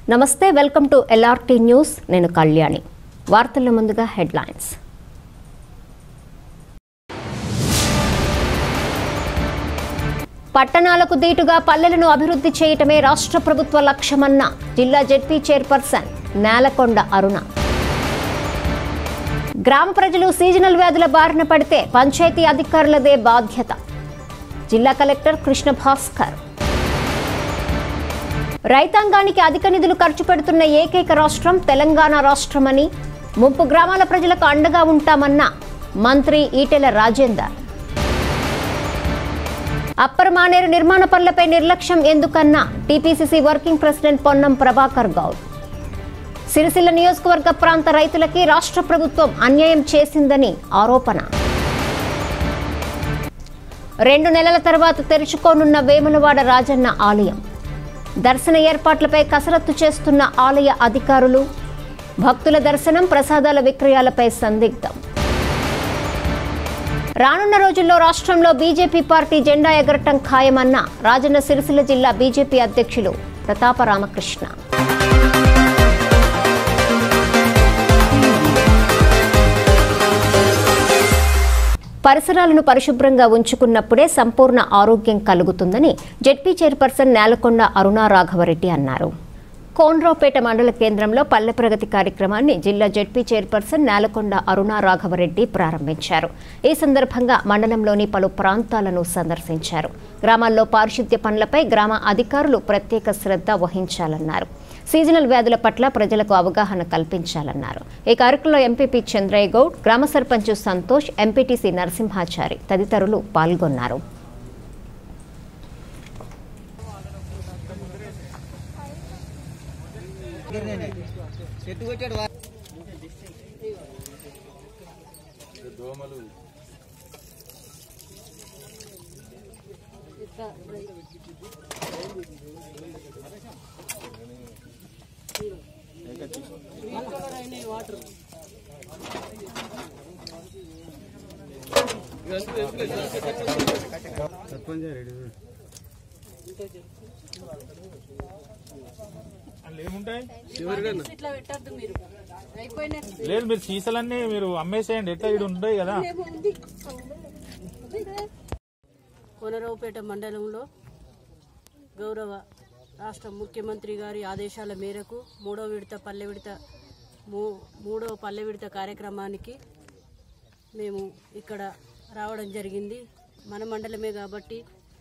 నమస్తే welcome to LRT news నేను కళ్యాణి వార్తల ముందుగా హెడ్లైన్స్ పట్టణాలకు దీటుగా పల్లెలను అభివృద్ధి చేయటమే రాష్ట్ర ప్రభుత్వ లక్ష్యమన్న జిల్లా జెడ్పీ చైర్పర్సన్ నేలకొండ అరుణ గ్రామ ప్రజలు సీజనల్ వ్యాధుల బారిన పడితే పంచాయతీ అధికారులదే బాధ్యత జిల్లా కలెక్టర్ కృష్ణ భాస్కర్ రైతాంగానికి అధిక నిధులు ఖర్చు పెడుతున్న ఏకైక రాష్ట్రం తెలంగాణ రాష్ట్రమని ముంపు గ్రామాల ప్రజలకు అండగా ఉంటామన్న మంత్రి ఈటెల రాజేందర్ అప్పర్ మానేరు నిర్మాణ పనులపై నిర్లక్ష్యం ఎందుకన్నా TPCC working president Ponnam Prabhakar Goud Sircilla నియోజకవర్గ ప్రాంత రైతులకి రాష్ట్ర ప్రభుత్వం అన్యాయం చేసిందని ఆరోపణ రెండు నెలల తర్వాత తెరుచుకోనున్న వేములవాడ రాజన్న ఆలయం దర్శన ఏర్పాట్లపై కసరత్తు చేస్తున్న ఆలయ అధికారులు భక్తుల దర్శనం ప్రసాదాల విక్రయాలపై సందిగ్ధం రానున్న రోజుల్లో రాష్ట్రంలో బీజేపీ పార్టీ జెండా ఎగరటం ఖాయమన్న రాజన్న సిరిసిల్ల జిల్లా బీజేపీ అధ్యక్షులు ప్రతాప రామకృష్ణ పరిసరాలను పరిశుభ్రంగా ఉంచుకున్నప్పుడే సంపూర్ణ ఆరోగ్యం కలుగుతుందని జెడ్పీ చైర్పర్సన్ నేలకొండ అరుణా రాఘవరెడ్డి అన్నారు కోన్రావుపేట మండల కేంద్రంలో పల్లె ప్రగతి కార్యక్రమాన్ని జిల్లా జెడ్పీ చైర్పర్సన్ నేలకొండ అరుణా రాఘవరెడ్డి ప్రారంభించారు ఈ సందర్భంగా మండలంలోని పలు ప్రాంతాలను సందర్శించారు గ్రామాల్లో పారిశుద్ధ్య పనులపై గ్రామ అధికారులు ప్రత్యేక శ్రద్ధ వహించాలన్నారు సీజనల్ వ్యాధుల పట్ల ప్రజలకు అవగాహన కల్పించాలన్నారు ఈ కార్యక్రమంలో ఎంపీపీ చంద్రయ్య గౌడ్ గ్రామ సర్పంచ్ సంతోష్ ఎంపీటీసీ నరసింహాచారి తదితరులు పాల్గొన్నారు చెట్టు కొట్టాడు వా- అందులో ఏముంటాయి ఇట్లా పెట్టద్దు మీరు అయిపోయిన లేదు మీరు సీసాలన్నీ మీరు అమ్మేసేయండి ఎట్లా ఇటు ఉంటాయి కదా కొనరావుపేట మండలంలో గౌరవ రాష్ట్ర ముఖ్యమంత్రి గారి ఆదేశాల మేరకు మూడో విడత పల్లె విడత మూ- మూడో పల్లె విడత కార్యక్రమానికి మేము ఇక్కడ రావడం జరిగింది మన మండలమే కాబట్టి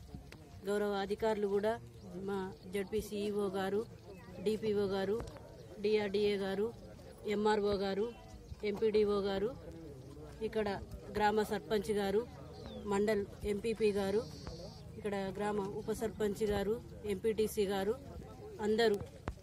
గౌరవ అధికారులు కూడా మా జడ్పీ సిఇఓ గారు డిపిఓ గారు డిఆర్డిఏ గారు ఎంఆర్ఓ గారు ఎంపీడీఓ గారు ఇక్కడ గ్రామ సర్పంచ్ గారు మండల్ ఎంపీపీ గారు ఇక్కడ గ్రామ ఉప సర్పంచ్ గారు ఎంపీటీసీ గారు అందరూ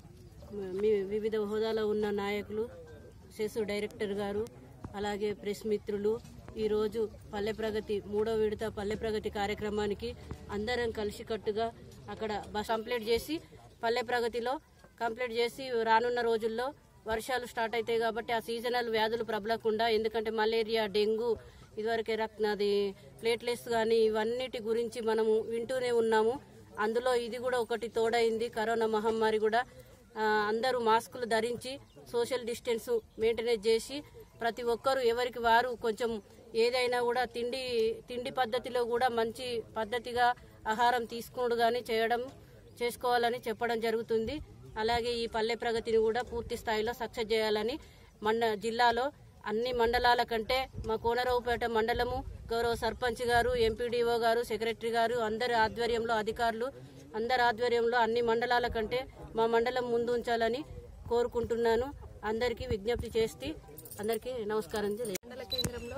మీ వివిధ హోదాలో ఉన్న నాయకులు సెసు డైరెక్టర్ గారు అలాగే ప్రెస్ మిత్రులు ఈరోజు పల్లె ప్రగతి మూడో విడత పల్లె ప్రగతి కార్యక్రమానికి అందరం కలిసికట్టుగా అక్కడ బస్ కంప్లీట్ చేసి పల్లె ప్రగతిలో కంప్లీట్ చేసి రానున్న రోజుల్లో వర్షాలు స్టార్ట్ అవుతాయి కాబట్టి ఆ సీజనల్ వ్యాధులు ప్రబలకుండా ఎందుకంటే మలేరియా డెంగ్యూ ఇదివరకే రక్తది ప్లేట్లెస్ కానీ ఇవన్నిటి గురించి మనము వింటూనే ఉన్నాము అందులో ఇది కూడా ఒకటి తోడైంది కరోనా మహమ్మారి కూడా ఆ, అందరూ మాస్కులు ధరించి సోషల్ డిస్టెన్స్ మెయింటెనెన్స్ చేసి ప్రతి ఒక్కరూ ఎవరికి వారు కొంచెం ఏదైనా కూడా తిండి తిండి పద్ధతిలో కూడా మంచి పద్ధతిగా ఆహారం తీసుకున్నాడు కానీ చేయడం చేసుకోవాలని చెప్పడం జరుగుతుంది అలాగే ఈ పల్లె ప్రగతిని కూడా పూర్తి స్థాయిలో సక్సెస్ చేయాలని మండ జిల్లాలో అన్ని మండలాల కంటే మా కోనరావుపేట మండలము గౌరవ సర్పంచ్ గారు ఎంపీడీఓ గారు సెక్రటరీ గారు అందరి ఆధ్వర్యంలో అధికారులు అందరి ఆధ్వర్యంలో అన్ని మండలాల కంటే మా మండలం ముందు ఉంచాలని కోరుకుంటున్నాను అందరికీ విజ్ఞప్తి చేసి అందరికీ నమస్కారం తెలియ మండల కేంద్రంలో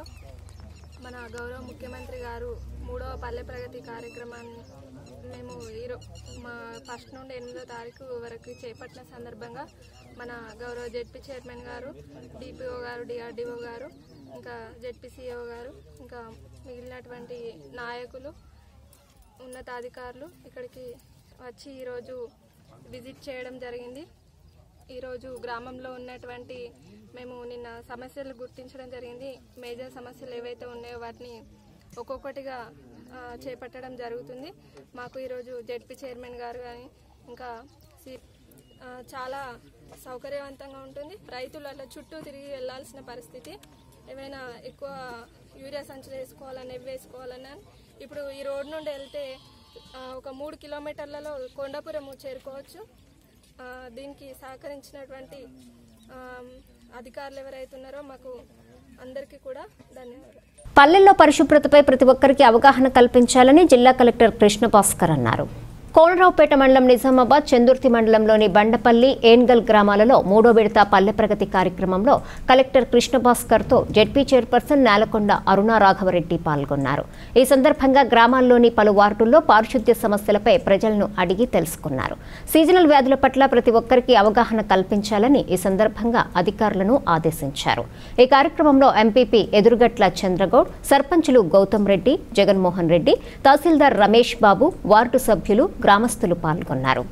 మన గౌరవ ముఖ్యమంత్రి గారు మూడవ పల్లె ప్రగతి కార్యక్రమాన్ని మేము ఈరో మా ఫస్ట్ నుండి ఎనిమిదో తారీఖు వరకు చేపట్టిన సందర్భంగా మన గౌరవ జెడ్పీ చైర్మన్ గారు డిపిఓ గారు డిఆర్డిఓ గారు ఇంకా జెడ్పీసీఓ గారు ఇంకా మిగిలినటువంటి నాయకులు ఉన్నతాధికారులు ఇక్కడికి వచ్చి ఈరోజు విజిట్ చేయడం జరిగింది ఈరోజు గ్రామంలో ఉన్నటువంటి మేము నిన్న సమస్యలు గుర్తించడం జరిగింది మేజర్ సమస్యలు ఏవైతే ఉన్నాయో వాటిని ఒక్కొక్కటిగా ఆ, చేపట్టడం జరుగుతుంది మాకు ఈరోజు జెడ్పీ చైర్మన్ గారు కానీ ఇంకా సి ఆ, చాలా సౌకర్యవంతంగా ఉంటుంది రైతులు అట్లా చుట్టూ తిరిగి వెళ్ళాల్సిన పరిస్థితి ఏమైనా ఎక్కువ యూరియా సంచులు వేసుకోవాలన్నా ఎవి వేసుకోవాలన్నా ఇప్పుడు ఈ రోడ్ నుండి వెళ్తే ఆ, ఒక మూడు కిలోమీటర్లలో కొండాపురం చేరుకోవచ్చు ఆ, దీనికి సహకరించినటువంటి ఆ, అధికారులు ఎవరైతే ఉన్నారో మాకు అందరికీ కూడా ధన్యవాదాలు పల్లెల్లో పరిశుభ్రతపై ప్రతి ఒక్కరికి అవగాహన కల్పించాలని జిల్లా కలెక్టర్ కృష్ణ భాస్కర్ అన్నారు కోనరావుపేట మండలం నిజామాబాద్ చందుర్తి మండలంలోని బండపల్లి ఏన్గల్ గ్రామాలలో మూడో విడత పల్లె ప్రగతి కార్యక్రమంలో కలెక్టర్ కృష్ణ భాస్కర్తో జెడ్పీ చైర్పర్సన్ నేలకొండ అరుణా రాఘవరెడ్డి పాల్గొన్నారు ఈ సందర్భంగా గ్రామాల్లోని పలు వార్డుల్లో పారిశుద్ధ్య సమస్యలపై ప్రజలను అడిగి తెలుసుకున్నారు సీజనల్ వ్యాధుల పట్ల ప్రతి ఒక్కరికి అవగాహన కల్పించాలని ఈ సందర్భంగా అధికారులను ఆదేశించారు ఈ కార్యక్రమంలో ఎంపీపీ ఎదురుగట్ల చంద్రగౌడ్ సర్పంచులు గౌతమ్ రెడ్డి జగన్మోహన్ రెడ్డి తహసీల్దార్ రమేష్ బాబు వార్డు సభ్యులు గ్రామస్తులు పాల్గొన్నారు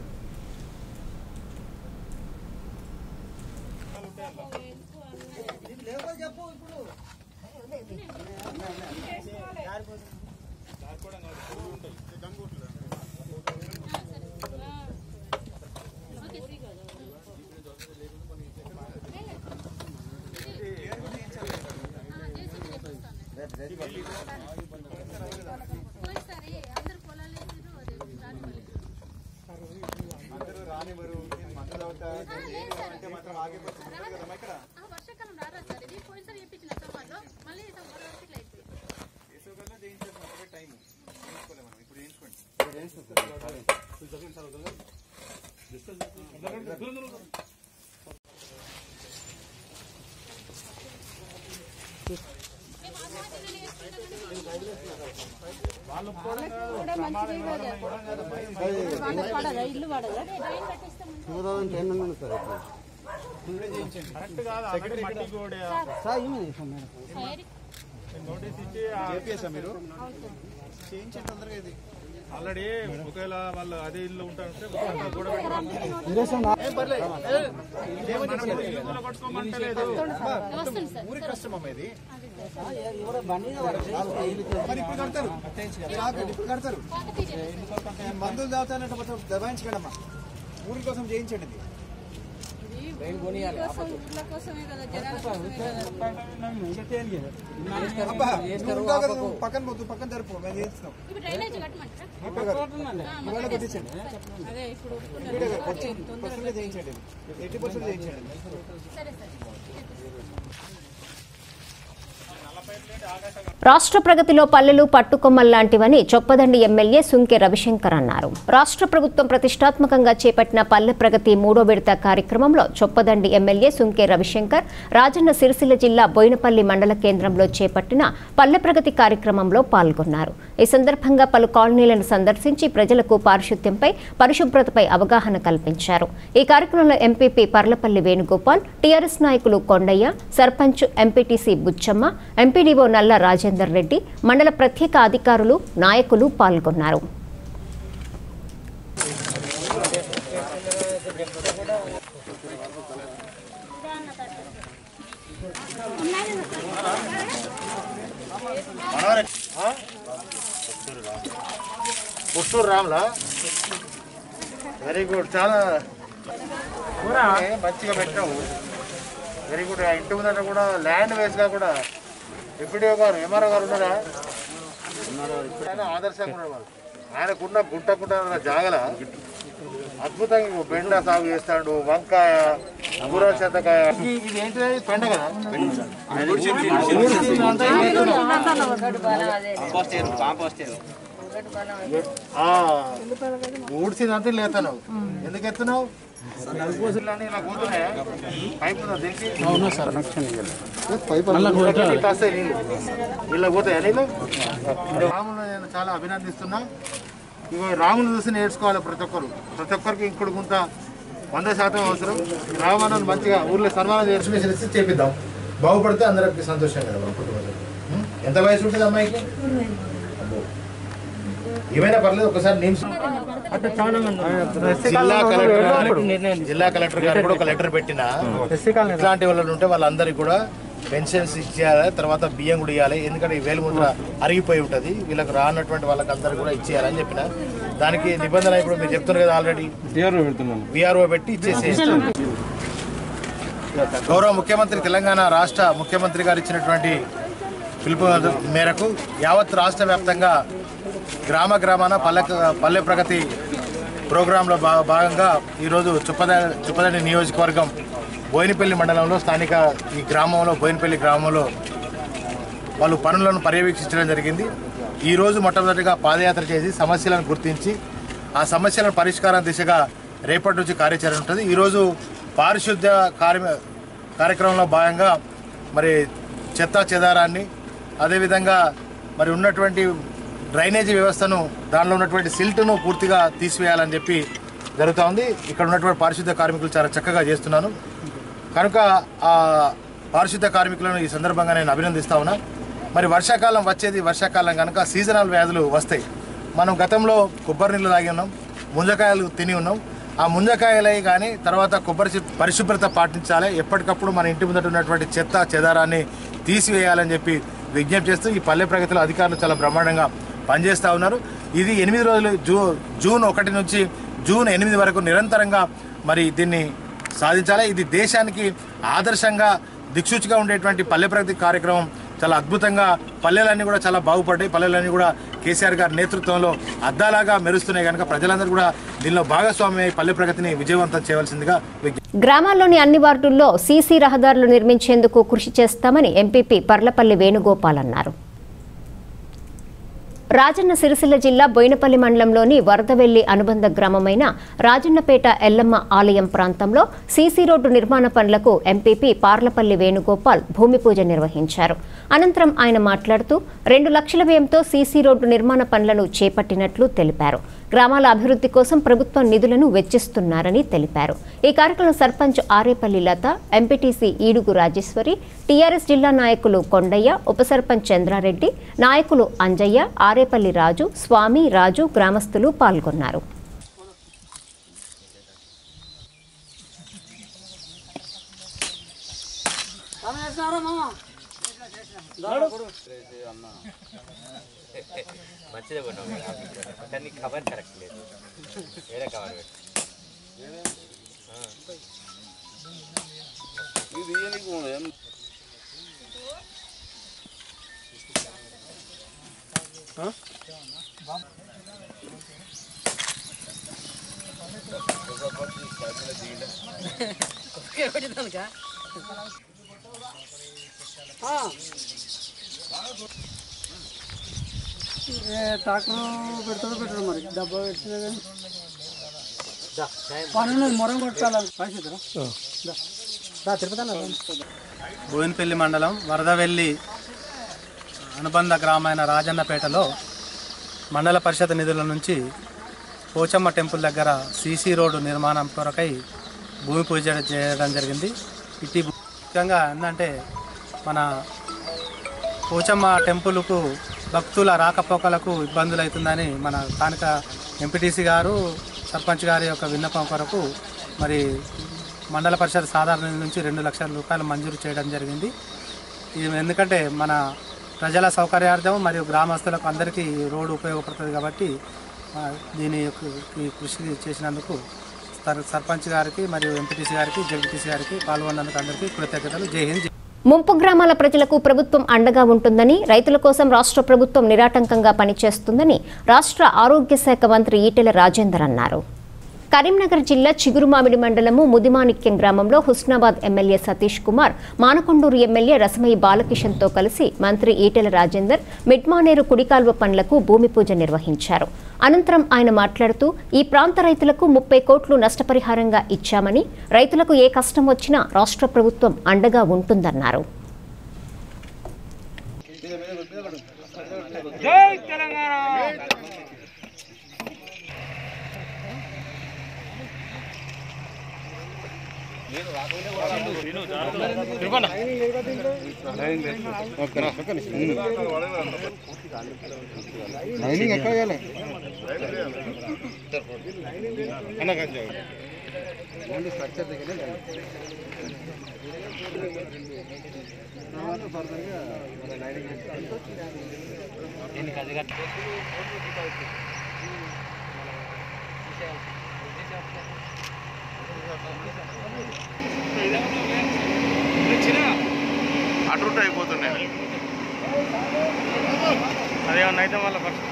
వర్షాకాలం రారా సార్ ఇది పోయినసారి చేయించిన సమ్మర్లో మళ్ళీ సమ్మర్ వరకు ఇట్లా అయిపోయింది టూ థౌసండ్ టెన్ ఉంది సార్ కరెక్ట్ కాదు ఆల్రెడీ మట్టి గోడ సార్ ఏమైంది సార్ మేడం నోటీస్ ఇచ్చి చేపియేసా మీరు చేయించండి తొందరగా ఇది ఆల్రెడీ ఒకవేళ వాళ్ళు అదే ఇల్లు ఉంటారంటే మొత్తం కూడా పట్టుకోమంటలేదు ఊరి కష్టం అమ్మ ఇది మరి ఇప్పుడు కడతారు ఆగండి, ఇప్పుడు కడతారు మందులు తాగుతానంటే మొత్తం దబాయించకండి అమ్మా ఊరి కోసం చేయించండి ఇది కోసం ఊర్ల కోసమే కదా జనాల కోసమే కదా అబ్బా నువ్వు ఉంటావు కదా, నువ్వు పక్కన పోతు పక్కన జరుపు మేము చేయిస్తున్నాం ఇప్పుడు డ్రైనేజ్ కట్టమంటారా ఇప్పుడు గారు, ఇవాళ కొట్టించండి అదే ఇప్పుడు ఇప్పుడే గారు, వచ్చి పర్సెంట్ చేయించండి ఎయిటీ పర్సెంట్ చేయించండి సరే సరే రాష్ట్ర ప్రగతిలో పల్లెలు పట్టుకొమ్మల్లాంటివని చొప్పదండి ఎమ్మెల్యే సుంకె రవిశంకర్ అన్నారు రాష్ట్ర ప్రభుత్వం ప్రతిష్టాత్మకంగా చేపట్టిన పల్లె ప్రగతి మూడో విడత కార్యక్రమంలో చొప్పదండి ఎమ్మెల్యే సుంకె రవిశంకర్ రాజన్న సిరిసిల్ల జిల్లా బోయినపల్లి మండల కేంద్రంలో చేపట్టిన పల్లె ప్రగతి కార్యక్రమంలో పాల్గొన్నారు ఈ సందర్భంగా పలు కాలనీలను సందర్శించి ప్రజలకు పారిశుద్ధ్యంపై పరిశుభ్రతపై అవగాహన కల్పించారు ఈ కార్యక్రమంలో ఎంపీపీ పర్లపల్లి వేణుగోపాల్ టీఆర్ఎస్ నాయకులు కొండయ్య సర్పంచ్ ఎంపీటీసీ బుచ్చమ్మ ఎంపీడీఓ నల్ల రాజేందర్ రెడ్డి మండల ప్రత్యేక అధికారులు నాయకులు పాల్గొన్నారు పుత్తూరు రాములా వెరీ గుడ్ చాలా ఏ, మంచిగా పెట్టావు వెరీ గుడ్ ఆ ఇంటి ముందట కూడా ల్యాండ్ వేస్గా కూడా ఎంపీడీఓ గారు ఎంఆర్ఓ గారు ఉన్నారా ఆయన ఆదర్శంగా ఉన్నారు వాళ్ళు ఆయనకున్న గుట్టకుండా జాగల అద్భుతంగా ఇగో బెండ సాగు చేస్తాడు వంకాయ కూర చెత్తకాయ ఇది ఏంటి పెండ కదా ఆ, ఊడ్చిందంతా లేతున్నావు ఎందుకు ఎత్తున్నావు ఇలా పోతున్నాయా పైపు ఉందా దీనికి? ఇట్లా వస్తాయి నీళ్ళు ఇలా పోతాయా నీళ్ళు రాములు నేను చాలా అభినందిస్తున్నా ఇగో రాములు చూసి నేర్చుకోవాలి ప్రతి ఒక్కరు ప్రతి ఒక్కరికి ఇంకుడు గుంత వంద శాతం అవసరం రామాను మంచిగా ఊర్లో సన్మానం చేసి చేపిద్దాం బాగుపడితే అందరికి సంతోషం కదా మన కుటుంబంలో ఉం? ఎంత వయసు ఉంటుంది అమ్మాయికి అబ్బో. ఏమైనా పర్లేదు ఒకసారి నిమిషం జిల్లా కలెక్టర్ జిల్లా కలెక్టర్ గారు కూడా ఒక లెటర్ పెట్టిన ఇట్లాంటి వాళ్ళు ఉంటే వాళ్ళందరికీ కూడా పెన్షన్స్ ఇచ్చేయాలి తర్వాత బియ్యం కూడా ఇవ్వాలి ఎందుకంటే ఈ వేలుముద్ర అరిగిపోయి ఉంటుంది వీళ్ళకి రానటువంటి వాళ్ళకి అందరు కూడా ఇచ్చేయాలని చెప్పిన దానికి నిబంధన ఇప్పుడు మీరు చెప్తున్నారు కదా ఆల్రెడీ విఆర్ఓ పెట్టి ఇచ్చేసి గౌరవ ముఖ్యమంత్రి తెలంగాణ రాష్ట్ర ముఖ్యమంత్రి గారు ఇచ్చినటువంటి పిలుపు మేరకు యావత్ రాష్ట్ర వ్యాప్తంగా గ్రామ గ్రామాన పల్లె పల్లె ప్రగతి ప్రోగ్రాంలో భా భాగంగా ఈరోజు చుప్పద చుప్పదండి నియోజకవర్గం బోయినపల్లి మండలంలో స్థానిక ఈ గ్రామంలో బోయినపల్లి గ్రామంలో వాళ్ళు పనులను పర్యవేక్షించడం జరిగింది ఈరోజు మొట్టమొదటిగా పాదయాత్ర చేసి సమస్యలను గుర్తించి ఆ సమస్యలను పరిష్కారం దిశగా రేపటి నుంచి కార్యాచరణ ఉంటుంది ఈరోజు పారిశుద్ధ్య కార్య కార్యక్రమంలో భాగంగా మరి చెత్త చెదారాన్ని అదేవిధంగా మరి ఉన్నటువంటి డ్రైనేజీ వ్యవస్థను దానిలో ఉన్నటువంటి సిల్ట్ను పూర్తిగా తీసివేయాలని చెప్పి జరుగుతూ ఉంది ఇక్కడ ఉన్నటువంటి పారిశుద్ధ్య కార్మికులు చాలా చక్కగా చేస్తున్నాను కనుక ఆ పారిశుద్ధ్య కార్మికులను ఈ సందర్భంగా నేను అభినందిస్తా ఉన్నా మరి వర్షాకాలం వచ్చేది వర్షాకాలం కనుక సీజనల్ వ్యాధులు వస్తాయి మనం గతంలో కొబ్బరి నీళ్ళు తాగి ఉన్నాం ముంజకాయలు తిని ఉన్నాం ఆ ముంజకాయలై కానీ తర్వాత కొబ్బరి చి- పరిశుభ్రత పాటించాలి ఎప్పటికప్పుడు మన ఇంటి ముందట ఉన్నటువంటి చెత్త చెదారాన్ని తీసివేయాలని చెప్పి విజ్ఞప్తి చేస్తూ ఈ పల్లె ప్రగతిలో అధికారులు చాలా బ్రహ్మాండంగా పనిచేస్తూ ఉన్నారు ఇది ఎనిమిది రోజులు జూ జూన్ ఒకటి నుంచి జూన్ ఎనిమిది వరకు నిరంతరంగా మరి దీన్ని సాధించాలి ఇది దేశానికి ఆదర్శంగా దిక్సూచిగా ఉండేటువంటి పల్లె ప్రగతి కార్యక్రమం చాలా అద్భుతంగా పల్లెలన్నీ కూడా చాలా బాగుపడ్డాయి పల్లెలన్నీ కూడా కేసీఆర్ గారి నేతృత్వంలో అద్దాలాగా మెరుస్తున్నాయి కనుక ప్రజలందరూ కూడా దీనిలో భాగస్వామి అయి పల్లె ప్రగతిని విజయవంతం చేయవలసిందిగా విజ్ఞప్తి గ్రామాల్లోని అన్ని వార్డుల్లో సీసీ రహదారులు నిర్మించేందుకు కృషి చేస్తామని ఎంపీపీ పర్లపల్లి వేణుగోపాల్ అన్నారు రాజన్న సిరిసిల్ల జిల్లా బోయినపల్లి మండలంలోని వరదవెల్లి అనుబంధ గ్రామమైన రాజన్నపేట ఎల్లమ్మ ఆలయం ప్రాంతంలో సీసీ రోడ్డు నిర్మాణ పనులకు ఎంపీపీ పార్లపల్లి వేణుగోపాల్ భూమి పూజ నిర్వహించారు అనంతరం ఆయన మాట్లాడుతూ రెండు లక్షల వ్యయంతో సీసీ రోడ్డు నిర్మాణ పనులను చేపట్టినట్లు తెలిపారు గ్రామాల అభివృద్ధి కోసం ప్రభుత్వం నిధులను వెచ్చిస్తున్నారని తెలిపారు ఈ కార్యక్రమం సర్పంచ్ ఆరేపల్లి లత ఎంపీటీసీ ఈడుగు రాజేశ్వరి టీఆర్ఎస్ జిల్లా నాయకులు కొండయ్య ఉప సర్పంచ్ చంద్రారెడ్డి నాయకులు అంజయ్య ఆరేపల్లి రాజు స్వామి రాజు గ్రామస్తులు పాల్గొన్నారు మంచిదే కొన్నావు కానీ నీకు కవర్ కరెక్ట్ లేదు వేరే కవర్ పెట్టు ట్రాక్టర్ పెడతాడు పెట్టడు మరి డబ్బా పెట్టినా కానీ పని మొరం కొట్టాలి పైసలు బోయినపల్లి మండలం వరదవెల్లి అనుబంధ గ్రామైన రాజన్నపేటలో మండల పరిషత్ నిధుల నుంచి పోచమ్మ టెంపుల్ దగ్గర సీసీ రోడ్డు నిర్మాణం కొరకై భూమి పూజ చేయడం జరిగింది ఇటు ముఖ్యంగా ఏంటంటే మన పోచమ్మ టెంపుల్కు భక్తుల రాకపోకలకు ఇబ్బందులు అవుతుందని మన స్థానిక ఎంపీటీసీ గారు సర్పంచ్ గారి యొక్క విన్నపం కొరకు మరి మండల పరిషత్ సాధారణ నిధి నుంచి రెండు లక్షల రూపాయలు మంజూరు చేయడం జరిగింది ఇది ఎందుకంటే మన ప్రజల సౌకర్యార్థం మరియు గ్రామస్తులకు అందరికీ ఈ రోడ్డు ఉపయోగపడుతుంది కాబట్టి ఆ, దీని యొక్క ఈ కృషి చేసినందుకు సర్- సర్పంచ్ గారికి మరియు ఎంపీటీసీ గారికి జడ్పీటీసీ గారికి పాల్గొన్నందుకు అందరికీ కృతజ్ఞతలు జై హింద్ జై ముంపు గ్రామాల ప్రజలకు ప్రభుత్వం అండగా ఉంటుందని రైతుల కోసం రాష్ట్ర ప్రభుత్వం నిరాటంకంగా పనిచేస్తుందని రాష్ట్ర ఆరోగ్య శాఖ మంత్రి ఈటెల రాజేందర్ అన్నారు కరీంనగర్ జిల్లా చిగురుమామిడి మండలము ముదిమాణిక్యం గ్రామంలో హుస్నాబాద్ ఎమ్మెల్యే సతీష్ కుమార్ మానకొండూరు ఎమ్మెల్యే రసమయి బాలకిషన్తో కలిసి మంత్రి ఈటెల రాజేందర్ మిడ్మానేరు కుడికాల్వ పనులకు భూమి పూజ నిర్వహించారు అనంతరం ఆయన మాట్లాడుతూ ఈ ప్రాంత రైతులకు ముప్పై కోట్లు నష్టపరిహారంగా ఇచ్చామని రైతులకు ఏ కష్టం వచ్చినా రాష్ట్ర ప్రభుత్వం అండగా ఉంటుందన్నారు లైనింగ్ ఎక్కడ చేయాలి ఓన్లీ స్ట్రక్చర్ దగ్గర అటు అయిపోతున్నాయి అదేమన్నా అయితే మళ్ళీ ఫస్ట్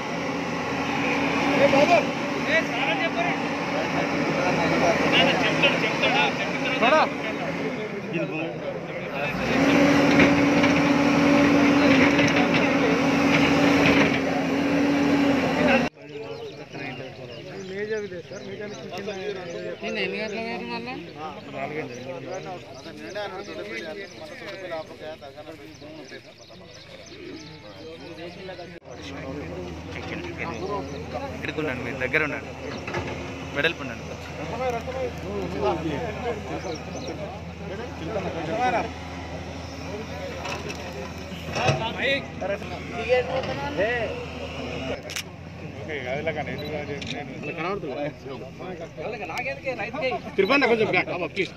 ఇక్కడికి ఉండండి మీరు దగ్గర ఉండండి వెడల్పు ఉండండి తిరుపతి కొంచెం బ్యాక్ అవ్వ ప్లీజ్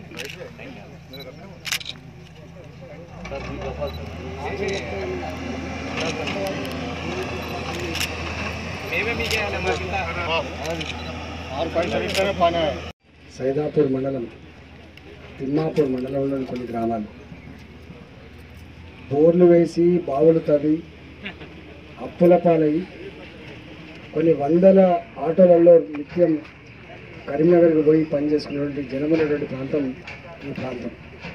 సైదాపూర్ మండలం తిమ్మాపూర్ మండలంలోని కొన్ని గ్రామాలు బోర్లు వేసి బావులు తవ్వి అప్పుల పాలయ్యి కొన్ని వందల ఆటోలలో నిత్యం కరీంనగర్కి పోయి పనిచేసుకునేటువంటి జనములటువంటి ప్రాంతం ఈ ప్రాంతం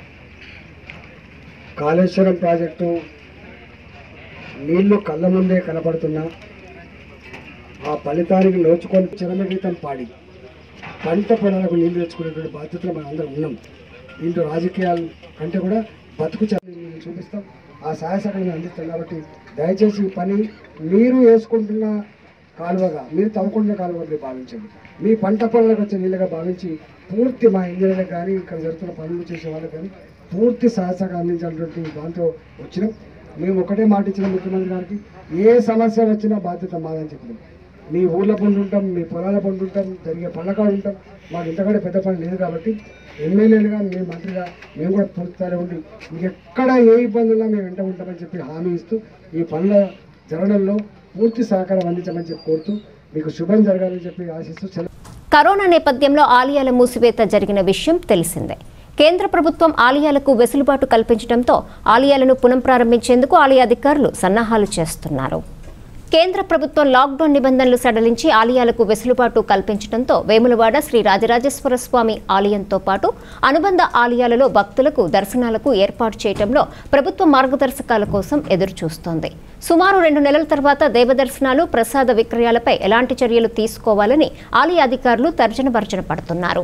కాళేశ్వరం ప్రాజెక్టు నీళ్లు కళ్ళ ముందే కనపడుతున్నా ఆ ఫలితానికి నోచుకొని చరమగీతం పాడి పంట పొలాలకు నీళ్లు తెచ్చుకునేటువంటి బాధ్యతలు మనం అందరం ఉన్నాం దీంట్లో రాజకీయాలు కంటే కూడా బతుకు చదువు మేము చూపిస్తాం ఆ సహాయ సహకారం అందిస్తాం కాబట్టి దయచేసి ఈ పని మీరు వేసుకుంటున్న కాలువగా మీరు తవ్వుకుంటున్న కాలువగా మీరు భావించండి మీ పంట పొలాలకు వచ్చే నీళ్ళగా భావించి పూర్తి మా ఇంజనీర్లకు కానీ ఇక్కడ జరుగుతున్న పనులు చేసే వాళ్ళకి కానీ పూర్తి సహాయ సహకారం అందించాలన్నటువంటి దాంతో వచ్చినాం మేము ఒకటే మాట ఇచ్చిన ముఖ్యమంత్రి గారికి ఏ సమస్య వచ్చినా బాధ్యత మాదని చెప్పినాం మీ ఊర్ల పండు ఉంటాం మీ పొలాల పండు ఉంటాం జరిగే పళ్ళకాడు ఉంటాం మాకు ఇంతకంటే పెద్ద పని లేదు కాబట్టి ఎమ్మెల్యేలుగా మేము మంత్రిగా మేము కూడా పూర్తిస్థాయిలో ఉండి మీకు ఎక్కడ ఏ ఇబ్బంది ఉన్నా మేము వెంట ఉంటామని చెప్పి హామీ ఇస్తూ ఈ పనుల జరగడంలో పూర్తి సహకారం అందించమని చెప్పి కోరుతూ మీకు శుభం జరగాలని చెప్పి ఆశిస్తూ సెలవు కరోనా నేపథ్యంలో ఆలయాల మూసివేత జరిగిన విషయం తెలిసిందే కేంద్ర ప్రభుత్వం ఆలయాలకు వెసులుబాటు కల్పించడంతో ఆలయాలను పునఃప్రారంభించేందుకు ఆలయ అధికారులు సన్నాహాలు చేస్తున్నారు కేంద్ర ప్రభుత్వం లాక్డౌన్ నిబంధనలు సడలించి ఆలయాలకు వెసులుబాటు కల్పించడంతో వేములవాడ శ్రీ రాజరాజేశ్వర స్వామి ఆలయంతో పాటు అనుబంధ ఆలయాలలో భక్తులకు దర్శనాలకు ఏర్పాటు చేయడంలో ప్రభుత్వ మార్గదర్శకాల కోసం ఎదురుచూస్తోంది సుమారు రెండు నెలల తర్వాత దేవదర్శనాలు ప్రసాద విక్రయాలపై ఎలాంటి చర్యలు తీసుకోవాలని ఆలయ అధికారులు తర్జన భర్జన పడుతున్నారు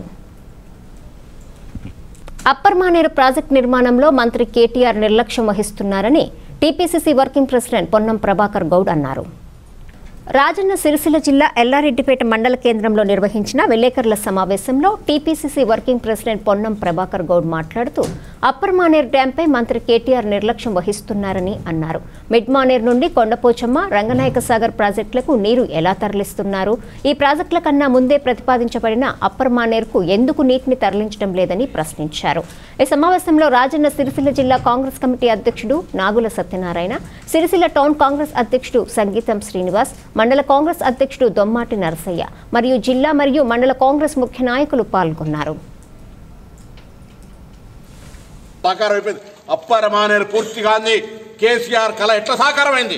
అప్పర్ మానేరు ప్రాజెక్టు నిర్మాణంలో మంత్రి కేటీఆర్ నిర్లక్ష్యం వహిస్తున్నారని TPCC working president Ponnam Prabhakar Goud అన్నారు రాజన్న సిరిసిల్ల జిల్లా ఎల్లారెడ్డిపేట మండల కేంద్రంలో నిర్వహించిన విలేకరుల సమావేశంలో TPCC working president Ponnam Prabhakar Goud మాట్లాడుతూ అప్పర్ మానేర్ డ్యాంపై మంత్రి కేటీఆర్ నిర్లక్ష్యం వహిస్తున్నారని అన్నారు మిడ్ మానేర్ నుండి కొండపోచమ్మ రంగనాయక సాగర్ ప్రాజెక్టులకు నీరు ఎలా తరలిస్తున్నారు ఈ ప్రాజెక్టుల కన్నా ముందే ప్రతిపాదించబడిన అప్పర్ మానేర్కు ఎందుకు నీటిని తరలించడం లేదని ప్రశ్నించారు ఈ సమావేశంలో రాజన్న సిరిసిల్ల జిల్లా కాంగ్రెస్ కమిటీ అధ్యక్షుడు నాగుల సత్యనారాయణ సిరిసిల్ల టౌన్ కాంగ్రెస్ అధ్యక్షుడు సంగీతం శ్రీనివాస్ మండల కాంగ్రెస్ అధ్యక్షుడు దొమ్మాటి నరసయ్య మరియు జిల్లా మరియు మండల కాంగ్రెస్ ముఖ్య నాయకులు పాల్గొన్నారు సాకారం అయిపోయింది అప్పర్ మానేరు పూర్తిగా అంది కేసీఆర్ కళ ఎట్లా సాకారమైంది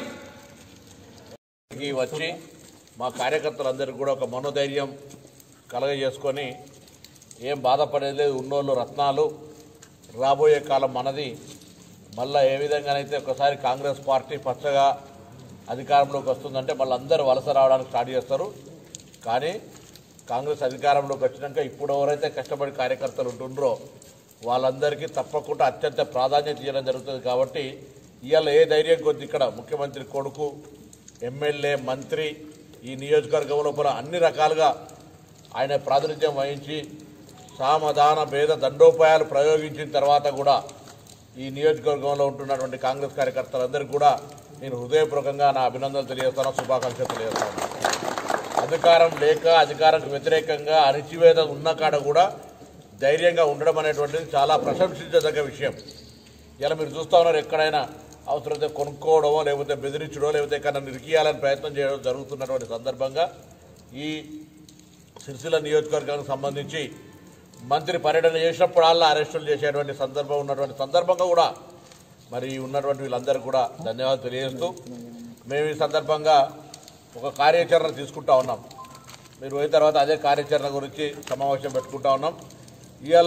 ఈ వచ్చి మా కార్యకర్తలందరికీ కూడా ఒక మనోధైర్యం కలగజేసుకొని ఏం బాధపడేది లేదు ఉన్నోళ్ళు రత్నాలు రాబోయే కాలం మనది మళ్ళీ ఏ విధంగానైతే ఒకసారి కాంగ్రెస్ పార్టీ పచ్చగా అధికారంలోకి వస్తుందంటే మళ్ళీ అందరూ వలస రావడానికి స్టార్ట్ చేస్తారు కానీ కాంగ్రెస్ అధికారంలోకి వచ్చినాక ఇప్పుడు ఎవరైతే కష్టపడి కార్యకర్తలు ఉంటుండ్రో వాళ్ళందరికీ తప్పకుండా అత్యంత ప్రాధాన్యత ఇవ్వడం జరుగుతుంది కాబట్టి ఇవాళ ఏ ధైర్యం కొద్ది ఇక్కడ ముఖ్యమంత్రి కొడుకు ఎమ్మెల్యే మంత్రి ఈ నియోజకవర్గం లోపల అన్ని రకాలుగా ఆయన ప్రాతినిధ్యం వహించి సామధాన భేద దండోపాయాలు ప్రయోగించిన తర్వాత కూడా ఈ నియోజకవర్గంలో ఉంటున్నటువంటి కాంగ్రెస్ కార్యకర్తలందరికీ కూడా నేను హృదయపూర్వకంగా నా అభినందనలు తెలియజేస్తాను శుభాకాంక్షలు తెలియజేస్తాను అధికారం లేక అధికారానికి వ్యతిరేకంగా అణిచివేత ఉన్న కాడ కూడా ధైర్యంగా ఉండడం అనేటువంటిది చాలా ప్రశంసించదగ్గ విషయం ఇలా మీరు చూస్తూ ఉన్నారు ఎక్కడైనా అవసరమైతే కొనుక్కోవడమో లేకపోతే బెదిరించడమో లేకపోతే ఎక్కడ నిరికియాలని ప్రయత్నం చేయడం జరుగుతున్నటువంటి సందర్భంగా ఈ సిరిసిల్ల నియోజకవర్గానికి సంబంధించి మంత్రి పర్యటన చేసినప్పుడు అలా అరెస్టులు చేసేటువంటి సందర్భం ఉన్నటువంటి సందర్భంగా కూడా మరి ఉన్నటువంటి వీళ్ళందరూ కూడా ధన్యవాదాలు తెలియజేస్తూ మేము ఈ సందర్భంగా ఒక కార్యాచరణ తీసుకుంటా ఉన్నాం మీరు పోయిన తర్వాత అదే కార్యాచరణ గురించి సమావేశం పెట్టుకుంటా ఉన్నాం ఇవాళ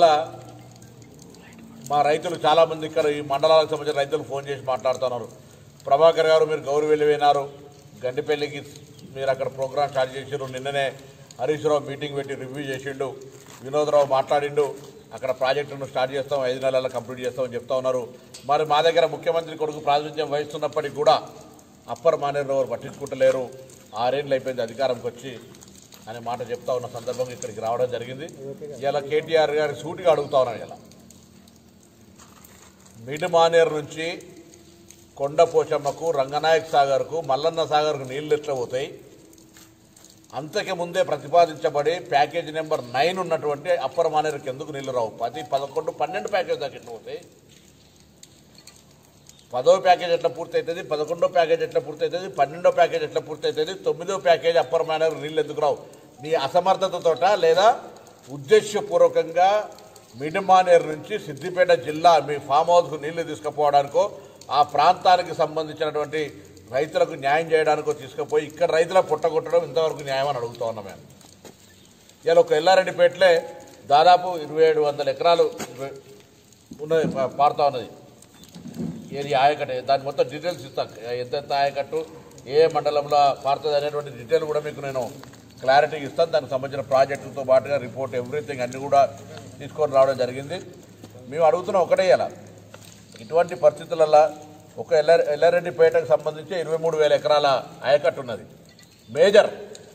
మా రైతులు చాలామంది ఇక్కడ ఈ మండలాలకు సంబంధించిన రైతులు ఫోన్ చేసి మాట్లాడుతున్నారు ప్రభాకర్ గారు మీరు గౌరవ వెళ్ళిపోయినారు గండిపల్లికి మీరు అక్కడ ప్రోగ్రామ్ స్టార్ట్ చేసారు నిన్ననే హరీష్ రావు మీటింగ్ పెట్టి రివ్యూ చేసిండు వినోదరావు మాట్లాడిండు అక్కడ ప్రాజెక్టును స్టార్ట్ చేస్తాం ఐదు నెలల్లో కంప్లీట్ చేస్తామని చెప్తా ఉన్నారు మరి మా దగ్గర ముఖ్యమంత్రి కొడుకు ప్రాతినిధ్యం వహిస్తున్నప్పటికీ కూడా అప్పర్ మానేరు ఎవరు పట్టించుకుంటలేరు ఆరేళ్ళు అయిపోయింది అధికారంకి వచ్చి అనే మాట చెప్తా ఉన్న సందర్భంగా ఇక్కడికి రావడం జరిగింది ఇలా కేటీఆర్ గారి సూటిగా అడుగుతా ఉన్నాను ఇలా మిడ్ మానేరు నుంచి కొండపోచమ్మకు రంగనాయక్ సాగర్కు మల్లన్న సాగర్కు నీళ్లు ఎట్లా పోతాయి అంతకు ముందే ప్రతిపాదించబడి ప్యాకేజ్ నెంబర్ నైన్ ఉన్నటువంటి అప్పర్ మానేరుకి ఎందుకు నీళ్లు రావు పది పదకొండు పన్నెండు ప్యాకేజ్ దాకా ఎట్లా పోతాయి పదో ప్యాకేజ్ ఎట్లా పూర్తి అవుతుంది పదకొండో ప్యాకేజ్ ఎట్లా పూర్తి అవుతుంది పన్నెండో ప్యాకేజ్ ఎట్లా పూర్తి అవుతుంది తొమ్మిదో ప్యాకేజ్ అప్పర్ మానేరు నీళ్ళు ఎందుకు రావు నీ అసమర్థతతోట లేదా ఉద్దేశపూర్వకంగా మిడిమానేరు నుంచి సిద్దిపేట జిల్లా మీ ఫామ్ హౌస్కు నీళ్లు తీసుకుపోవడానికో ఆ ప్రాంతానికి సంబంధించినటువంటి రైతులకు న్యాయం చేయడానికో తీసుకుపోయి ఇక్కడ రైతుల పుట్టగొట్టడం ఇంతవరకు న్యాయం అని అడుగుతా ఉన్నాం మేము ఇలా ఒక ఎల్లారెడ్డిపేటలే దాదాపు ఇరవై ఏడు వందల ఎకరాలు ఉన్నది పా- పారుతా ఉన్నది ఏరియా ఆయకట్టు దాని మొత్తం డీటెయిల్స్ ఇస్తాను ఎంతెంత ఆయకట్టు ఏ మండలంలో పారుతుంది అనేటువంటి డీటెయిల్ కూడా మీకు నేను క్లారిటీ ఇస్తాను దానికి సంబంధించిన ప్రాజెక్టులతో పాటుగా రిపోర్ట్ ఎవ్రీథింగ్ అన్నీ కూడా తీసుకొని రావడం జరిగింది మేము అడుగుతున్న ఒకటే ఇలా ఇటువంటి పరిస్థితులలో ఒక ఎల్ల ఎల్లారెడ్డిపేటకు సంబంధించి ఇరవై మూడు వేల ఎకరాల ఆయకట్టు ఉన్నది మేజర్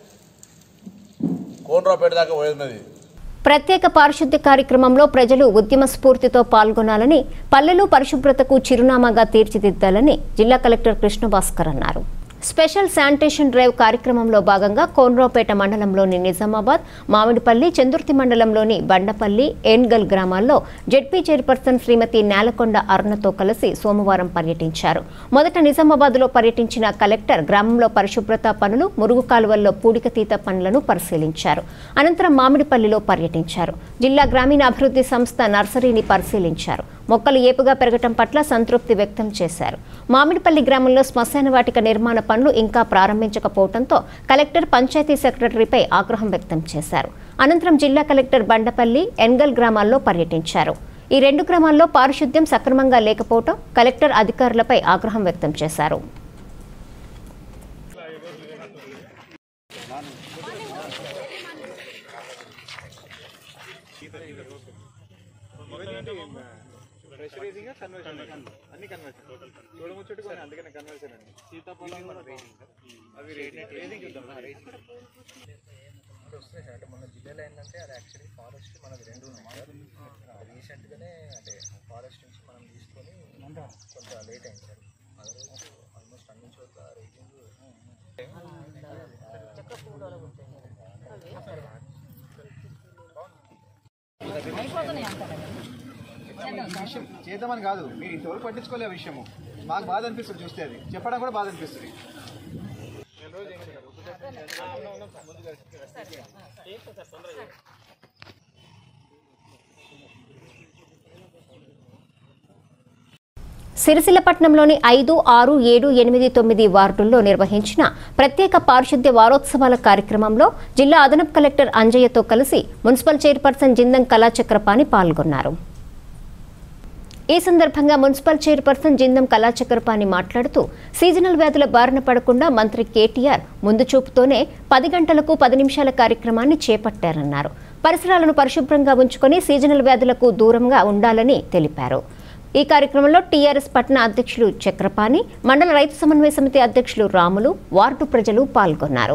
కోనరావుపేట దాకా పోయినది ప్రత్యేక పారిశుద్ధ్య కార్యక్రమంలో ప్రజలు ఉద్యమ స్ఫూర్తితో పాల్గొనాలని పల్లెలు పరిశుభ్రతకు చిరునామాగా తీర్చిదిద్దాలని జిల్లా కలెక్టర్ కృష్ణభాస్కర్ అన్నారు స్పెషల్ శానిటేషన్ డ్రైవ్ కార్యక్రమంలో భాగంగా కోనరావుపేట మండలంలోని నిజామాబాద్ మామిడిపల్లి చందుర్తి మండలంలోని బండపల్లి ఏన్గల్ గ్రామాల్లో జెడ్పీ చైర్పర్సన్ శ్రీమతి నేలకొండ అరుణతో కలిసి సోమవారం పర్యటించారు మొదట నిజామాబాద్లో పర్యటించిన కలెక్టర్ గ్రామంలో పరిశుభ్రత పనులు మురుగు కాలువల్లో పూడికతీత పనులను పరిశీలించారు అనంతరం మామిడిపల్లిలో పర్యటించారు జిల్లా గ్రామీణాభివృద్ధి సంస్థ నర్సరీని పరిశీలించారు మొక్కలు ఏపుగా పెరగటం పట్ల సంతృప్తి వ్యక్తం చేశారు మామిడిపల్లి గ్రామంలో శ్మశాన వాటిక నిర్మాణ పనులు ఇంకా ప్రారంభించకపోవడంతో కలెక్టర్ పంచాయతీ సెక్రటరీపై ఆగ్రహం వ్యక్తం చేశారు అనంతరం జిల్లా కలెక్టర్ బండపల్లి ఎన్గల్ గ్రామాల్లో పర్యటించారు ఈ రెండు గ్రామాల్లో పారిశుద్ధ్యం సక్రమంగా లేకపోవడం కలెక్టర్ అధికారులపై ఆగ్రహం వ్యక్తం చేశారు ఫ్రెష్ రేసింగ్ కన్వర్షన్ అన్ని కన్వర్షన్ చూడముచ్చట్టు కొన్ని అందుకనే కన్వర్షన్ అండి సీతాఫలం అవి రేసింగ్ చూద్దాం వస్తున్నాయి సార్ అంటే మన జిల్లాలో ఏంటంటే అది యాక్చువల్లీ ఫారెస్ట్ మనది రెండు ఉన్నాయి సార్ రీసెంట్గానే అంటే ఫారెస్ట్ నుంచి మనం తీసుకొని కొంత లేట్ అయింది సార్ అదర్వైజ్ ఆల్మోస్ట్ అన్ని చోట్ల రేటింగ్ ఈ విషయం చేద్దామని కాదు మీరు ఇంతవరకు పట్టించుకోలే ఆ విషయము మాకు బాధ అనిపిస్తుంది చూస్తే అది చెప్పడం కూడా బాధ అనిపిస్తుంది సిరిసిల్లపట్నంలోని ఐదు ఆరు ఏడు ఎనిమిది తొమ్మిది వార్డుల్లో నిర్వహించిన ప్రత్యేక పారిశుద్ధ్య వారోత్సవాల కార్యక్రమంలో జిల్లా అదనపు కలెక్టర్ అంజయ్యతో కలిసి మున్సిపల్ చైర్పర్సన్ జిందం కళాచక్రపాణి పాల్గొన్నారు ఈ సందర్భంగా మున్సిపల్ చైర్పర్సన్ జిందం కళాచక్రపాణి మాట్లాడుతూ సీజనల్ వ్యాధుల బారిన పడకుండా మంత్రి కేటీఆర్ ముందు చూపుతోనే పది గంటలకు పది నిమిషాల కార్యక్రమాన్ని చేపట్టారన్నారు పరిసరాలను పరిశుభ్రంగా ఉంచుకొని సీజనల్ వ్యాధులకు దూరంగా ఉండాలని తెలిపారు ఈ కార్యక్రమంలో టీఆర్ఎస్ పట్టణ అధ్యక్షులు చక్రపాణి మండల రైతు సమన్వయ సమితి అధ్యక్షులు రాములు వార్డు ప్రజలు పాల్గొన్నారు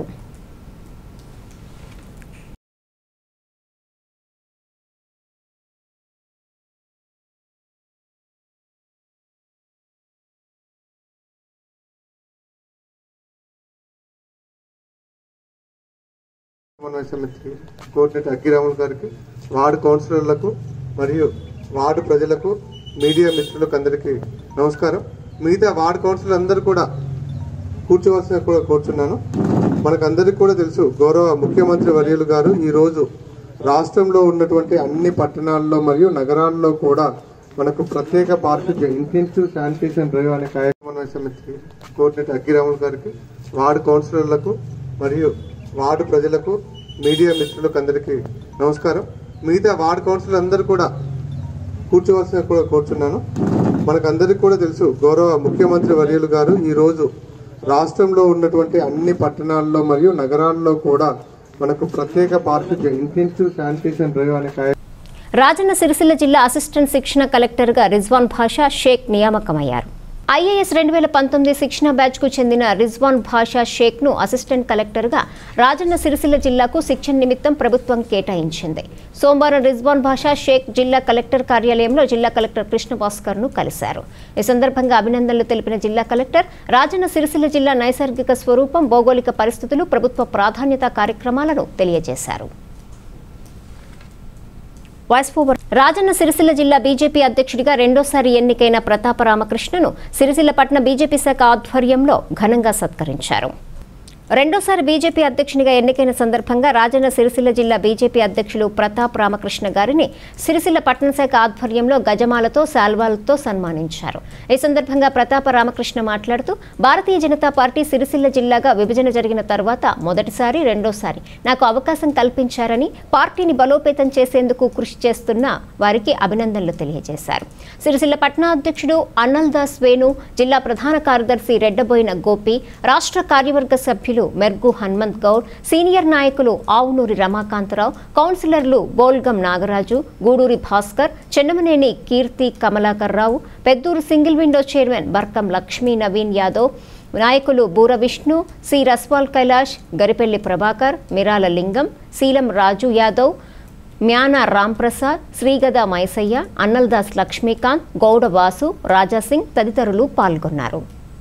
సమన్వయ సమితి కోఆర్డినేటర్ అగ్గిరాములు గారికి వార్డు కౌన్సిలర్లకు మరియు వార్డు ప్రజలకు మీడియా మిత్రులకు అందరికీ నమస్కారం మిగతా వార్డు కౌన్సిలర్ అందరూ కూడా కూర్చోవలసిన కూడా కూర్చున్నాను మనకు అందరికీ కూడా తెలుసు గౌరవ ముఖ్యమంత్రి వర్యులు గారు ఈ రోజు రాష్ట్రంలో ఉన్నటువంటి అన్ని పట్టణాల్లో మరియు నగరాల్లో కూడా మనకు ప్రత్యేక పారిశుద్ధ్య ఇంటెన్సివ్ శానిటేషన్ డ్రైవ్ అనే కార్యక్రమం సమితి కోఆర్డినేటర్ అగ్గిరాములు గారికి వార్డు కౌన్సిలర్లకు మరియు వార్డు ప్రజలకు మీడియా మిత్రులకు అందరికీ నమస్కారం మిగతా వార్డు కౌన్సిలర్ అందరూ కూడా కూర్చోవలసిన కూడా కూర్చున్నాను మనకందరికీ కూడా తెలుసు గౌరవ ముఖ్యమంత్రి వర్యులు గారు ఈ రోజు రాష్ట్రంలో ఉన్నటువంటి అన్ని పట్టణాల్లో మరియు నగరాల్లో కూడా మనకు ప్రత్యేక పారిశుద్ధ్య ఇంటెన్సివ్ శానిటేషన్ డ్రైవ్ అనే కార్య- రాజన్న సిరిసిల్ల జిల్లా అసిస్టెంట్ శిక్షణ కలెక్టర్గా రిజ్వాన్ భాషా షేక్ నియామకమయ్యారు ఐఏఎస్ రెండు వేల పంతొమ్మిది శిక్షణ బ్యాచ్కు చెందిన రిజ్వాన్ భాషా షేక్ను అసిస్టెంట్ కలెక్టర్గా రాజన్న సిరిసిల్ల జిల్లాకు శిక్షణ నిమిత్తం ప్రభుత్వం కేటాయించింది సోమవారం రిజ్వాన్ భాషా షేక్ జిల్లా కలెక్టర్ కార్యాలయంలో జిల్లా కలెక్టర్ కృష్ణ భాస్కర్ను కలిశారు ఈ సందర్భంగా అభినందనలు తెలిపిన జిల్లా కలెక్టర్ రాజన్న సిరిసిల్ల జిల్లా నైసర్గిక స్వరూపం భౌగోళిక పరిస్థితులు ప్రభుత్వ ప్రాధాన్యత కార్యక్రమాలను తెలియజేశారు వాయిస్ ఓవర్ రాజన్న సిరిసిల్ల జిల్లా బీజేపీ అధ్యక్షుడిగా రెండోసారి ఎన్నికైన ప్రతాప రామకృష్ణను సిరిసిల్ల పట్టణ బీజేపీ శాఖ ఆధ్వర్యంలో ఘనంగా సత్కరించారు రెండోసారి బీజేపీ అధ్యక్షునిగా ఎన్నికైన సందర్భంగా రాజన్న సిరిసిల్ల జిల్లా బీజేపీ అధ్యక్షులు ప్రతాప్ రామకృష్ణ గారిని సిరిసిల్ల పట్టణ శాఖ ఆధ్వర్యంలో గజమాలతో శాల్వాలతో సన్మానించారు ఈ సందర్భంగా ప్రతాప రామకృష్ణ మాట్లాడుతూ భారతీయ జనతా పార్టీ సిరిసిల్ల జిల్లాగా విభజన జరిగిన తర్వాత మొదటిసారి రెండోసారి నాకు అవకాశం కల్పించారని పార్టీని బలోపేతం చేసేందుకు కృషి చేస్తున్న వారికి అభినందనలు తెలియజేశారు సిరిసిల్ల పట్టణ అధ్యక్షుడు అన్నల్ దాస్ వేణు జిల్లా ప్రధాన కార్యదర్శి రెడ్డబోయిన గోపి రాష్ట్ర కార్యవర్గ సభ్యులు మెర్గు హనుమంత్ గౌడ్ సీనియర్ నాయకులు ఆవునూరి రమాకాంతరావు కౌన్సిలర్లు Bolgam Nagaraju Guduri Bhaskar Chennamaneni Keerthi Kamalakar Rao Peddur single window chairman Barkam Lakshmi Naveen Yadav నాయకులు బూర విష్ణు సి రస్వాల్ కైలాష్ గరిపెల్లి ప్రభాకర్ మిరాల లింగం శీలం రాజు యాదవ్ మ్యానా రాంప్రసాద్ శ్రీగద మైసయ్య అన్నల్దాస్ లక్ష్మీకాంత్ గౌడ వాసు రాజాసింగ్ తదితరులు పాల్గొన్నారు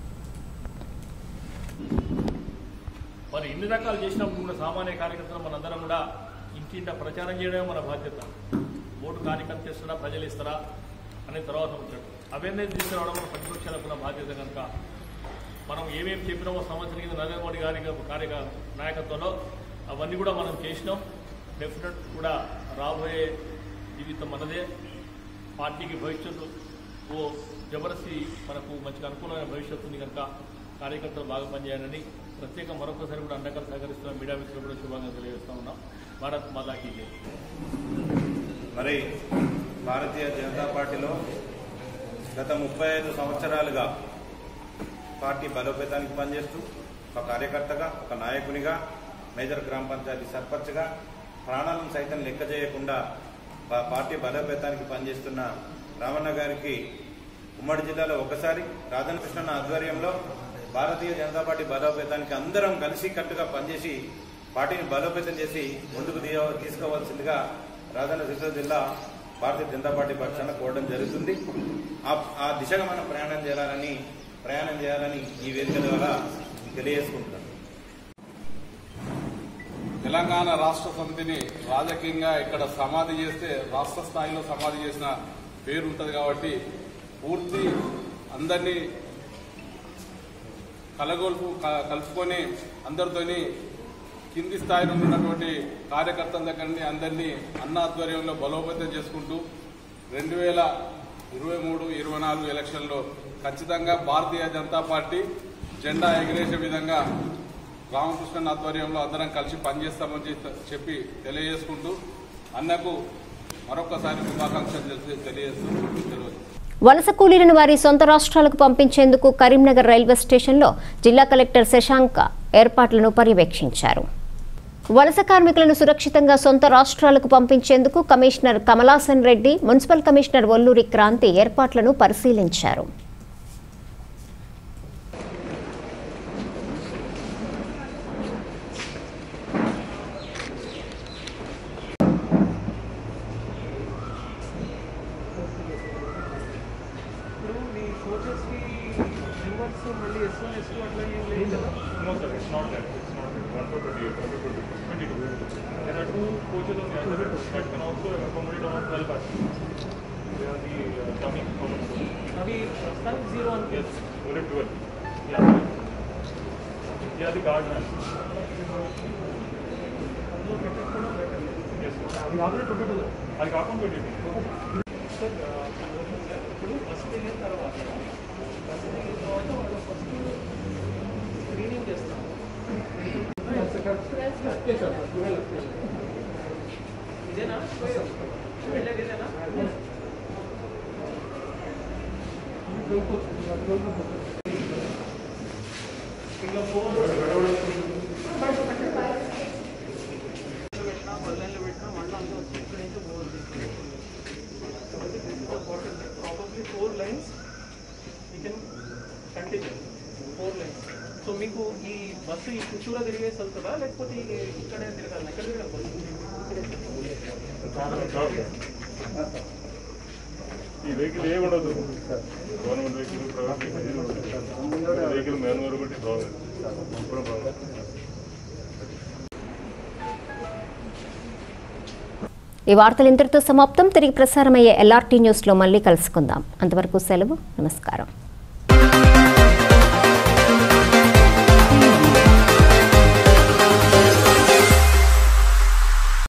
మరి ఇన్ని రకాలు చేసినప్పుడు కూడా సామాన్య కార్యకర్తలు మనందరం కూడా ఇంటింట ప్రచారం చేయడమే మన బాధ్యత ఓటు కార్యకర్త ఇస్తారా ప్రజలు ఇస్తారా అనే తర్వాత వచ్చాడు అవేర్నెస్ తీసుకురావడం మన ప్రతిపక్షాలకు ఉన్న బాధ్యత కనుక మనం ఏమేమి చెప్పినామో సంవత్సరం కింద నరేంద్ర మోడీ గారి కార్య నాయకత్వంలో అవన్నీ కూడా మనం చేసినాం డెఫినెట్ కూడా రాబోయే జీవితం మనదే పార్టీకి భవిష్యత్తు ఓ జబర్దస్తి మనకు మంచిగా అనుకూలమైన భవిష్యత్తు ఉంది కనుక కార్యకర్తలు బాగా పనిచేయాలని ప్రత్యేక మరొకసారి కూడా అండగా సహకరిస్తున్న మీడియా మిత్రులు కూడా శుభంగా తెలియజేస్తా ఉన్నాం భారత్ మాతాకి జై. మరి భారతీయ జనతా పార్టీలో గత ముప్పై ఐదు సంవత్సరాలుగా పార్టీ బలోపేతానికి పనిచేస్తూ ఒక కార్యకర్తగా ఒక నాయకునిగా మేజర్ గ్రామ పంచాయతీ సర్పంచ్గా ప్రాణాలను సైతం లెక్క చేయకుండా పా- పార్టీ బలోపేతానికి పనిచేస్తున్న రామన్న గారికి ఉమ్మడి జిల్లాలో ఒకసారి రాధాకృష్ణన్ ఆధ్వర్యంలో భారతీయ జనతా పార్టీ బలోపేతానికి అందరం కలిసి కట్టుగా పనిచేసి పార్టీని బలోపేతం చేసి ముందుకు తీయ- తీసుకోవాల్సిందిగా రాజన్న సిరిసిల్ల జిల్లా భారతీయ జనతా పార్టీ పక్షాన కోరడం జరుగుతుంది ఆ- ఆ దిశగా మనం ప్రయాణం చేయాలని ప్రయాణం చేయాలని ఈ వేదిక ద్వారా తెలియజేసుకుంటున్నాను తెలంగాణ రాష్ట్ర సమితిని రాజకీయంగా ఇక్కడ సమాధి చేస్తే రాష్ట్ర స్థాయిలో సమాధి చేసిన పేరు ఉంటుంది కాబట్టి పూర్తి అందరినీ కలగొల్పు క- కలుపుకొని అందరితోని కింది స్థాయిలో ఉన్నటువంటి కార్యకర్తల దగ్గర నుండి అందరినీ అన్న ఆధ్వర్యంలో బలోపేతం చేసుకుంటూ రెండు వేల ఇరవై మూడు ఇరవై నాలుగు ఎలక్షన్లో ఖచ్చితంగా భారతీయ జనతా పార్టీ జెండా ఎగిరేసే విధంగా రామకృష్ణన్ ఆధ్వర్యంలో అందరం కలిసి పనిచేస్తామని చెప్పి- చెప్పి తెలియజేసుకుంటూ అన్నకు మరొకసారి శుభాకాంక్షలు తెలియ- తెలియజేస్తూ తెలియదు వలస కూలీలను వారి సొంత రాష్ట్రాలకు పంపించేందుకు కరీంనగర్ రైల్వే స్టేషన్లో జిల్లా కలెక్టర్ శశాంక ఏర్పాట్లను పర్యవేక్షించారు వలస కార్మికులను సురక్షితంగా సొంత రాష్ట్రాలకు పంపించేందుకు commissioner Kamalasan Reddy municipal commissioner Olluri Kranthi ఏర్పాట్లను పరిశీలించారు ఇప్పుడు మీ కోచెస్కి మెంబర్స్ మళ్ళీ ఎస్ వన్ ఎస్ టూ అట్లా ఏం లేదు కదా No, sir, it's not that. It's not that. One for 28, one for 22. There are two coaches on the other that can also accommodate around 12 passengers. They are the uh, dummy common coaches. అవి ప్రస్తుతానికి zero అని Yes, only 12. Yeah. Yeah, the guard man. అందులో పెట్టకపోవడం better Yes, అది already twenty two అది కాకుండా twenty sir ఇప్పుడు bus వెళ్ళిన తర్వాత బస్సు వెళ్ళిన తర్వాత వాళ్ళు ఫస్ట్ స్క్రీనింగ్ చేస్తాం ఇదేనా వెళ్ళేది ఇదేనా ఇంకా ఫోన్ పెట్టినా పల్లెల్లో పెట్టినా మళ్ళీ అంతా వచ్చి ఇక్కడ నుంచి పోవాలి కాబట్టి this is the important thing. Probably four lines you can continue. Four lines. So మీకు ఈ బస్సు ఈ చుట్టూరా తిరిగేసి వెళ్తుందా లేకపోతే ఈ- ఇక్కడే తిరగాలి ఎక్కడ తిరగాలి బస్సు ఈ వెహికల్ ఏ ఉండదు government vehicle private vehicle vehicle manoeuvre బట్టి బాగుంది ఇప్పుడు బాగుంది ఈ వార్తలు ఇంతటితో సమాప్తం తిరిగి ప్రసారమయ్యే ఎల్ఆర్టీ న్యూస్లో మళ్ళీ కలుసుకుందాం అంతవరకు సెలవు నమస్కారం